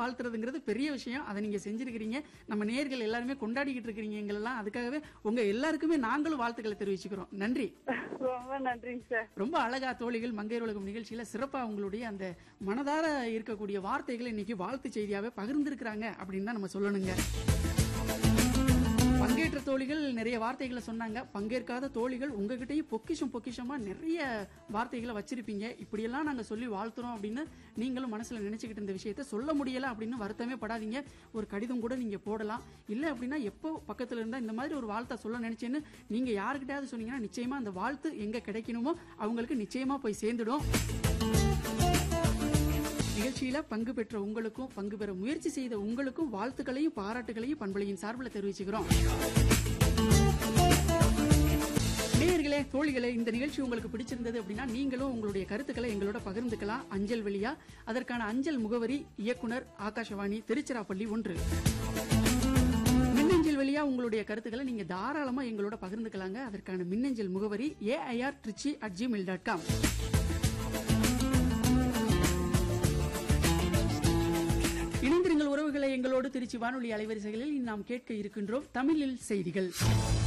வாழ்த்துறதுங்கிறது பெரிய விஷயம் அதை நீங்க செஞ்சிருக்கிறீங்க நம்ம நேர்கள் எல்லாருமே கொண்டாடிக்கிட்டு இருக்கிறீங்க எங்களெல்லாம் அதுக்காகவே உங்க எல்லாருக்குமே நாங்களும் வாழ்த்துக்களை தெரிவிச்சுக்கிறோம் நன்றி ரொம்ப நன்றிங்க சார் ரொம்ப அழகா தோழிகள் மங்கையர் உலகம் நிகழ்ச்சியில சிறப்பா உங்களுடைய அந்த மனதார இருக்கக்கூடிய வார்த்தைகளை இன்னைக்கு வாழ்த்து செய்தியாவே பகிர்ந்திருக்கிறாங்க அப்படின்னு தான் நம்ம சொல்லணுங்க பங்கேற்ற தோழிகள் நிறைய வார்த்தைகளை சொன்னாங்க பங்கேற்காத தோழிகள் உங்ககிட்டயும் பொக்கிஷம் பொக்கிஷமா நிறைய வார்த்தைகளை வச்சிருப்பீங்க இப்படியெல்லாம் நாங்க சொல்லி வாழ்த்துறோம் அப்படின்னு நீங்களும் மனசுல நினைச்சுக்கிட்டு இந்த விஷயத்த சொல்ல முடியல அப்படின்னு வருத்தமே படாதீங்க ஒரு கடிதம் கூட நீங்க போடலாம் இல்ல அப்படின்னா எப்போ பக்கத்துல இருந்தா இந்த மாதிரி ஒரு வாழ்த்தை சொல்ல நினைச்சேன்னு நீங்க யாருக்கிட்டயாவது சொன்னீங்கன்னா நிச்சயமா அந்த வாழ்த்து எங்க கிடைக்கணுமோ அவங்களுக்கு நிச்சயமா போய் சேர்ந்துடும் நிகழ்ச்சியில பங்கு பெற்ற உங்களுக்கும் பங்கு பெற முயற்சி செய்த உங்களுக்கும் வாழ்த்துக்களையும் பாராட்டுகளையும் பண்பலையின் சார்பில் தெரிவிச்சுக்கிறோம் நேயர்களே தோழிகளே இந்த நிகழ்ச்சி உங்களுக்கு பிடிச்சிருந்தது அப்படின்னா நீங்களும் உங்களுடைய கருத்துக்களை எங்களோட பகிர்ந்துக்கலாம் அஞ்சல் வழியா அதற்கான அஞ்சல் முகவரி இயக்குனர் ஆகாஷவாணி திருச்சிராப்பள்ளி ஒன்று மின்னஞ்சல் வழியா உங்களுடைய கருத்துக்களை நீங்க தாராளமா எங்களோட பகிர்ந்துக்கலாங்க அதற்கான மின்னஞ்சல் முகவரி AIR Tiruchi at Gmail dot com இணைந்திருங்கள் உறவுகளை எங்களோடு திருச்சி வானொலி அலைவரிசைகளில் நாம் கேட்க இருக்கின்றோம் தமிழில் செய்திகள்